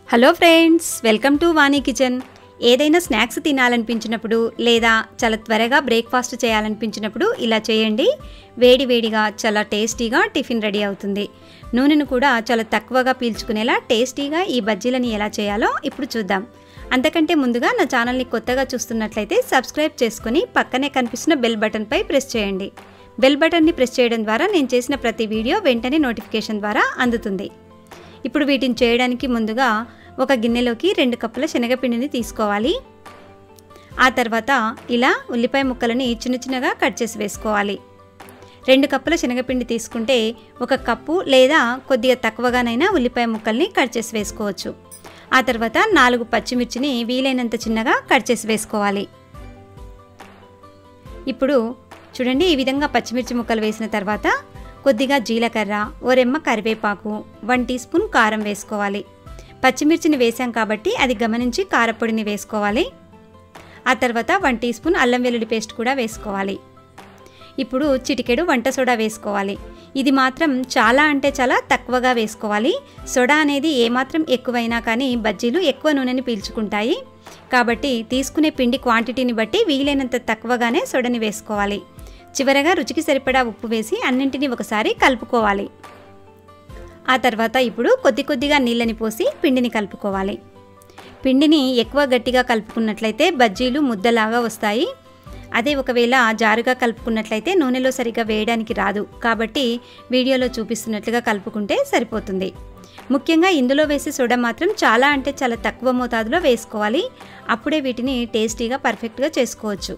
hello friends welcome to Vani kitchen ఏదైనా snacks తినాలనిపించినప్పుడు లేదా చాలా త్వరగా బ్రేక్ఫాస్ట్ చేయాలనిపించినప్పుడు ఇలా చేయండి వేడి వేడిగా చాలా టేస్టీగా టిఫిన్ రెడీ అవుతుంది నూనెను కూడా చాలా తక్కువగా పీల్చుకునేలా టేస్టీగా ఈ బజ్జీలని ఎలా చేయాలో ఇప్పుడు చూద్దాం అంతకంటే ముందుగా నా ఛానల్ని కొత్తగా చూస్తున్నట్లయితే సబ్స్క్రైబ్ చేసుకుని పక్కనే కనిపిస్తున్న బెల్ బటన్పై ప్రెస్ చేయండి బెల్ బటన్ని ప్రెస్ చేయడం ద్వారా నేను చేసిన ప్రతి వీడియో వెంటనే నోటిఫికేషన్ ద్వారా అందుతుంది ఇప్పుడు వీటిని చేయడానికి ముందుగా ఒక గిన్నెలోకి రెండు కప్పుల శనగపిండిని తీసుకోవాలి ఆ తర్వాత ఇలా ఉల్లిపాయ ముక్కలని చిన్న చిన్నగా కట్ చేసి వేసుకోవాలి రెండు కప్పుల శనగపిండి తీసుకుంటే ఒక కప్పు లేదా కొద్దిగా తక్కువగానైనా ఉల్లిపాయ ముక్కల్ని కట్ చేసి వేసుకోవచ్చు ఆ తర్వాత నాలుగు పచ్చిమిర్చిని వీలైనంత చిన్నగా కట్ చేసి వేసుకోవాలి ఇప్పుడు చూడండి ఈ విధంగా పచ్చిమిర్చి ముక్కలు వేసిన తర్వాత కొద్దిగా జీలకర్ర ఓ రెమ్మ కరివేపాకు వన్ టీ స్పూన్ కారం వేసుకోవాలి పచ్చిమిర్చిని వేసాం కాబట్టి అది గమనించి కారపొడిని వేసుకోవాలి ఆ తర్వాత వన్ టీ స్పూన్ అల్లం వెల్లుల్లి పేస్ట్ కూడా వేసుకోవాలి ఇప్పుడు చిటికెడు వంట సోడా వేసుకోవాలి ఇది మాత్రం చాలా అంటే చాలా తక్కువగా వేసుకోవాలి సోడా అనేది ఏమాత్రం ఎక్కువైనా కానీ బజ్జీలు ఎక్కువ నూనెని పీల్చుకుంటాయి కాబట్టి తీసుకునే పిండి క్వాంటిటీని బట్టి వీలైనంత తక్కువగానే సోడని వేసుకోవాలి చివరగా రుచికి సరిపడా ఉప్పు వేసి అన్నింటినీ ఒకసారి కలుపుకోవాలి ఆ తర్వాత ఇప్పుడు కొద్ది కొద్దిగా నీళ్ళని పోసి పిండిని కలుపుకోవాలి పిండిని ఎక్కువ గట్టిగా కలుపుకున్నట్లయితే బజ్జీలు ముద్దలాగా వస్తాయి అదే ఒకవేళ జారుగా కలుపుకున్నట్లయితే నూనెలో సరిగా వేయడానికి రాదు కాబట్టి వీడియోలో చూపిస్తున్నట్లుగా కలుపుకుంటే సరిపోతుంది ముఖ్యంగా ఇందులో వేసే సోడా మాత్రం చాలా అంటే చాలా తక్కువ మోతాదులో వేసుకోవాలి అప్పుడే వీటిని టేస్టీగా పర్ఫెక్ట్గా చేసుకోవచ్చు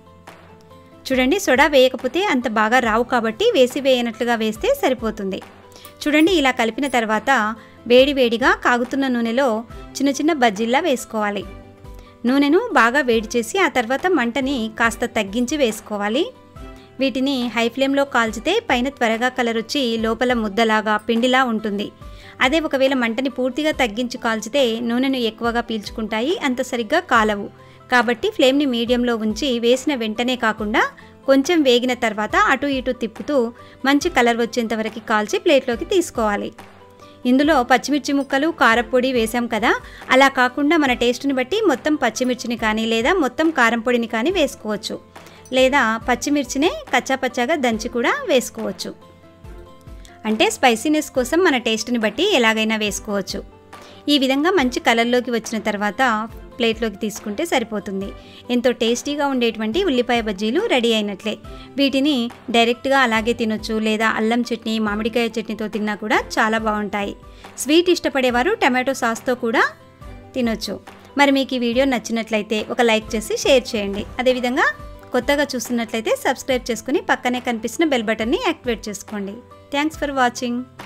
చూడండి సోడా వేయకపోతే అంత బాగా రావు కాబట్టి వేసి వేయనట్లుగా వేస్తే సరిపోతుంది చూడండి ఇలా కలిపిన తర్వాత వేడి వేడిగా కాగుతున్న నూనెలో చిన్న చిన్న బజ్జీల్లా వేసుకోవాలి నూనెను బాగా వేడి చేసి ఆ తర్వాత మంటని కాస్త తగ్గించి వేసుకోవాలి వీటిని హై ఫ్లేమ్లో కాల్చితే పైన త్వరగా కలర్ వచ్చి లోపల ముద్దలాగా పిండిలా ఉంటుంది అదే ఒకవేళ మంటని పూర్తిగా తగ్గించి కాల్చితే నూనెను ఎక్కువగా పీల్చుకుంటాయి అంత సరిగ్గా కాలవు కాబట్టి ఫ్లేమ్ని మీడియంలో ఉంచి వేసిన వెంటనే కాకుండా కొంచెం వేగిన తర్వాత అటు ఇటు తిప్పుతూ మంచి కలర్ వచ్చేంత వరకు కాల్చి ప్లేట్లోకి తీసుకోవాలి ఇందులో పచ్చిమిర్చి ముక్కలు కారపొడి వేసాం కదా అలా కాకుండా మన టేస్ట్ని బట్టి మొత్తం పచ్చిమిర్చిని కానీ లేదా మొత్తం కారం పొడిని కానీ వేసుకోవచ్చు లేదా పచ్చిమిర్చినే కచ్చాపచ్చాగా దంచి కూడా వేసుకోవచ్చు అంటే స్పైసీనెస్ కోసం మన టేస్ట్ని బట్టి ఎలాగైనా వేసుకోవచ్చు ఈ విధంగా మంచి కలర్లోకి వచ్చిన తర్వాత ప్లేట్లోకి తీసుకుంటే సరిపోతుంది ఎంతో టేస్టీగా ఉండేటువంటి ఉల్లిపాయ బజ్జీలు రెడీ అయినట్లే వీటిని డైరెక్ట్గా అలాగే తినొచ్చు లేదా అల్లం చట్నీ మామిడికాయ చట్నీతో తిన్నా కూడా చాలా బాగుంటాయి స్వీట్ ఇష్టపడేవారు టమాటో సాస్తో కూడా తినొచ్చు మరి మీకు ఈ వీడియో నచ్చినట్లయితే ఒక లైక్ చేసి షేర్ చేయండి అదేవిధంగా కొత్తగా చూస్తున్నట్లయితే సబ్స్క్రైబ్ చేసుకుని పక్కనే కనిపిస్తున్న బెల్ బటన్ని యాక్టివేట్ చేసుకోండి థ్యాంక్స్ ఫర్ వాచింగ్